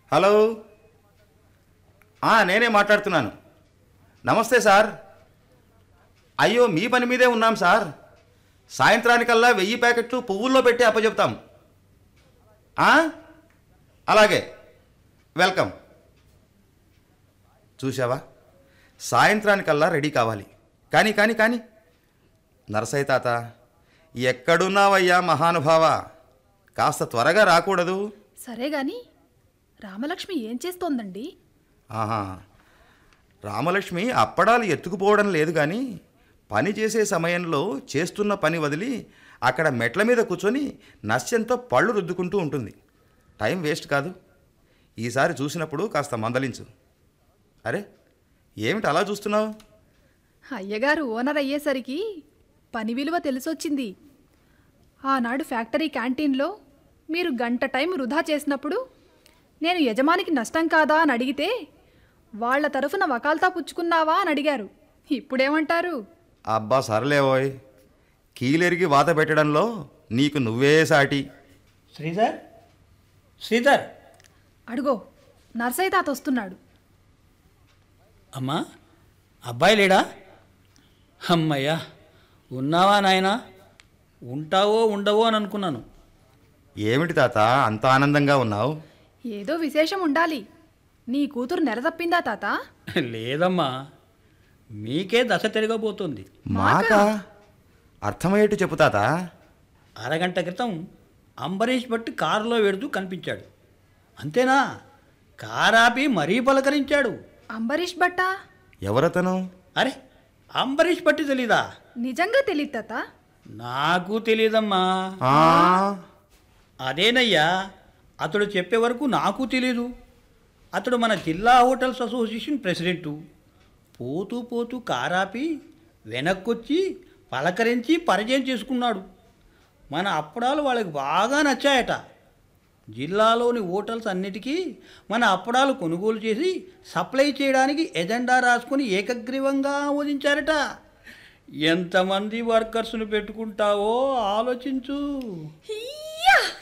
Hello ఆ, నేనే మాట్లాడుతున్నాను నమస్తే సార్ అయ్యో మీ పని మీదే ఉన్నాం సార్ సాయంత్రానికల్లా వెయ్యి ప్యాకెట్లు పువ్వుల్లో పెట్టి అప్పచెప్తాం ఆ? అలాగే వెల్కమ్ చూసావా సాయంత్రానికల్లా రెడీ కావాలి కానీ కానీ కానీ నరసయ్య తాత ఎక్కడున్నావయ్యా మహానుభావ కాస్త త్వరగా రాకూడదు సరే గాని రామలక్ష్మి ఏం చేస్తోందండి ఆహా రామలక్ష్మి అప్పడాలు ఎత్తుకుపోవడం లేదు కానీ పని చేసే సమయంలో చేస్తున్న పని వదిలి అక్కడ మెట్ల మీద కూర్చొని నస్యంతో పళ్ళు రుద్దుకుంటూ ఉంటుంది టైం వేస్ట్ కాదు ఈసారి చూసినప్పుడు కాస్త మందలించు అరే ఏమిటి అలా చూస్తున్నావు అయ్యగారు ఓనర్ అయ్యేసరికి పని విలువ తెలిసొచ్చింది ఆనాడు ఫ్యాక్టరీ క్యాంటీన్లో మీరు గంట టైం వృధా చేసినప్పుడు నేను యజమానికి నష్టం కాదా అని అడిగితే వాళ్ళ తరఫున వకాల్తా పుచ్చుకున్నావా అని అడిగారు ఇప్పుడేమంటారు అబ్బా సరలేవోయ్ కీలెరిగి వాత పెట్టడంలో నీకు నువ్వే సాటి శ్రీధర్ శ్రీధర్ అడుగో నర్సయ్య తాత వస్తున్నాడు అమ్మా అబ్బాయి లేడా అమ్మయ్యా ఉన్నావా నాయనా ఉంటావో ఉండవో అని అనుకున్నాను ఏమిటి తాత అంత ఆనందంగా ఉన్నావు ఏదో విశేషం ఉండాలి నీ కూతురు నెరతప్పిందా తాత లేదమ్మా మీకే దశ తిరగబోతుంది మాకా అర్థమయ్యేట్టు చెప్పు తాత అరగంట క్రితం అంబరీష్ భట్ కారులో వెడుతూ కనిపించాడు అంతేనా కారాపి మరీ పలకరించాడు అంబరీష్ భట్టా ఎవరతను అరే అంబరీష్ భట్టి తెలీదా నిజంగా తెలియదు తాత నాకు తెలియదమ్మా ఆ, అదేనయ్యా అతడు చెప్పే వరకు నాకు తెలీదు అతడు మన జిల్లా హోటల్స్ అసోసియేషన్ ప్రెసిడెంటు పోతూ పోతూ కారాపి వెనక్కొచ్చి పలకరించి పరిచయం చేసుకున్నాడు మన అప్పడాలు వాళ్ళకి బాగా నచ్చాయట జిల్లాలోని హోటల్స్ అన్నిటికీ మన అప్పడాలు కొనుగోలు చేసి సప్లై చేయడానికి ఎజెండా రాసుకొని ఏకగ్రీవంగా ఆమోదించారట ఎంతమంది వర్కర్స్ను పెట్టుకుంటావో ఆలోచించు